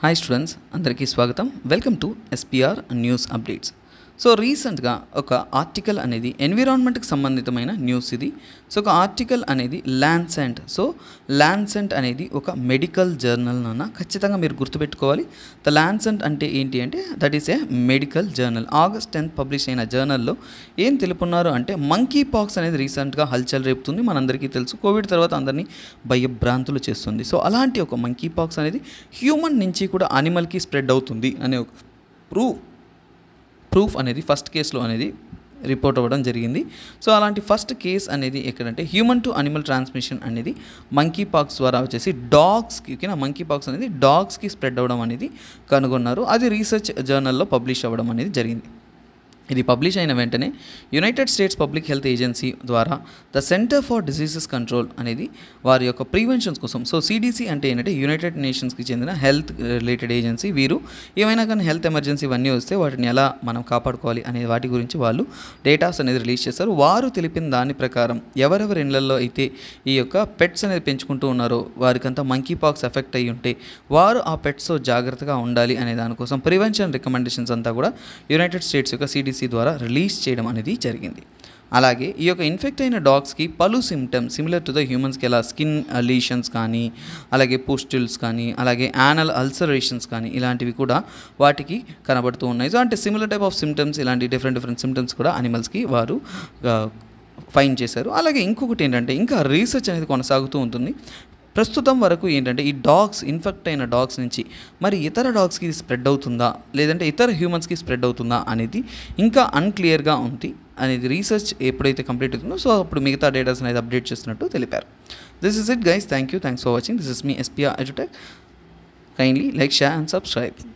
hi students అందరికీ స్వాగతం welcome to SPR news updates so రీసెంట్గా ఒక ఆర్టికల్ అనేది ఎన్విరాన్మెంట్కి సంబంధితమైన న్యూస్ ఇది సో ఒక ఆర్టికల్ అనేది ల్యాన్సెంట్ సో ల్యాన్సెంట్ అనేది ఒక మెడికల్ జర్నల్ నాన్న ఖచ్చితంగా మీరు గుర్తుపెట్టుకోవాలి ద ల్యాన్సెంట్ అంటే ఏంటి అంటే that is a medical journal August tenth publish అయిన జర్నల్లో ఏం తెలుపున్నారు అంటే మంకీ పాక్స్ అనేది రీసెంట్గా హల్చల్ రేపుతుంది మనందరికీ తెలుసు కోవిడ్ తర్వాత అందరినీ భయభ్రాంతులు చేస్తుంది సో అలాంటి ఒక మంకీ పాక్స్ అనేది హ్యూమన్ నుంచి కూడా అనిమల్కి స్ప్రెడ్ అవుతుంది అనే ఒక ప్రూఫ్ ప్రూఫ్ అనేది ఫస్ట్ కేసులో అనేది రిపోర్ట్ అవ్వడం జరిగింది సో అలాంటి ఫస్ట్ కేస్ అనేది ఎక్కడంటే హ్యూమన్ టు అనిమల్ ట్రాన్స్మిషన్ అనేది మంకీ పాక్స్ ద్వారా వచ్చేసి డాగ్స్కి ఓకేనా మంకీ పాక్స్ అనేది డాగ్స్కి స్ప్రెడ్ అవ్వడం అనేది కనుగొన్నారు అది రీసెర్చ్ జర్నల్లో పబ్లిష్ అవ్వడం అనేది జరిగింది ఇది పబ్లిష్ అయిన వెంటనే United States public health agency ద్వారా the center for diseases control అనేది వారి యొక్క ప్రివెన్షన్స్ కోసం సో సిడిసి అంటే ఏంటంటే యునైటెడ్ నేషన్స్కి చెందిన హెల్త్ రిలేటెడ్ ఏజెన్సీ వీరు ఏమైనా కానీ హెల్త్ ఎమర్జెన్సీ ఇవన్నీ వస్తే వాటిని ఎలా మనం కాపాడుకోవాలి అనే వాటి గురించి వాళ్ళు డేటాస్ అనేది రిలీజ్ చేస్తారు వారు తెలిపిన దాని ప్రకారం ఎవరెవరి ఇళ్లలో అయితే ఈ యొక్క పెట్స్ అనేది పెంచుకుంటూ ఉన్నారో వారికంతా మంకీ పాక్స్ ఎఫెక్ట్ అయ్యి ఉంటే వారు ఆ పెట్స్ జాగ్రత్తగా ఉండాలి అనే దానికోసం ప్రివెన్షన్ రికమెండేషన్స్ అంతా కూడా యునైటెడ్ స్టేట్స్ యొక్క సిడిసి ద్వారా రిలీజ్ చేయడం అనేది జరిగింది అలాగే ఈ యొక్క ఇన్ఫెక్ట్ అయిన డాగ్స్కి పలు సిమ్టమ్స్ సిమిలర్ టు ద హ్యూమన్స్కి ఎలా స్కిన్ లీషన్స్ కానీ అలాగే పుస్టిల్స్ కానీ అలాగే యానల్ అల్సరేషన్స్ కానీ ఇలాంటివి కూడా వాటికి కనబడుతూ ఉన్నాయి సో అంటే సిమిలర్ టైప్ ఆఫ్ సిమ్టమ్స్ ఇలాంటి డిఫరెంట్ డిఫరెంట్ సిమ్టమ్స్ కూడా అనిమల్స్కి వారు ఫైన్ చేశారు అలాగే ఇంకొకటి ఏంటంటే ఇంకా రీసెర్చ్ అనేది కొనసాగుతూ ఉంటుంది ప్రస్తుతం వరకు ఏంటంటే ఈ డాగ్స్ ఇన్ఫెక్ట్ అయిన డాగ్స్ నుంచి మరి ఇతర డాగ్స్కి ఇది స్ప్రెడ్ అవుతుందా లేదంటే ఇతర హ్యూమన్స్కి స్ప్రెడ్ అవుతుందా అనేది ఇంకా అన్క్లియర్గా ఉంది అనేది రీసెర్చ్ ఎప్పుడైతే కంప్లీట్ అవుతుందో సో అప్పుడు మిగతా డేటాస్ అనేది అప్డేట్ చేస్తున్నట్టు తెలిపారు this is it guys thank you thanks for watching this is me SPR Edutech kindly like share and subscribe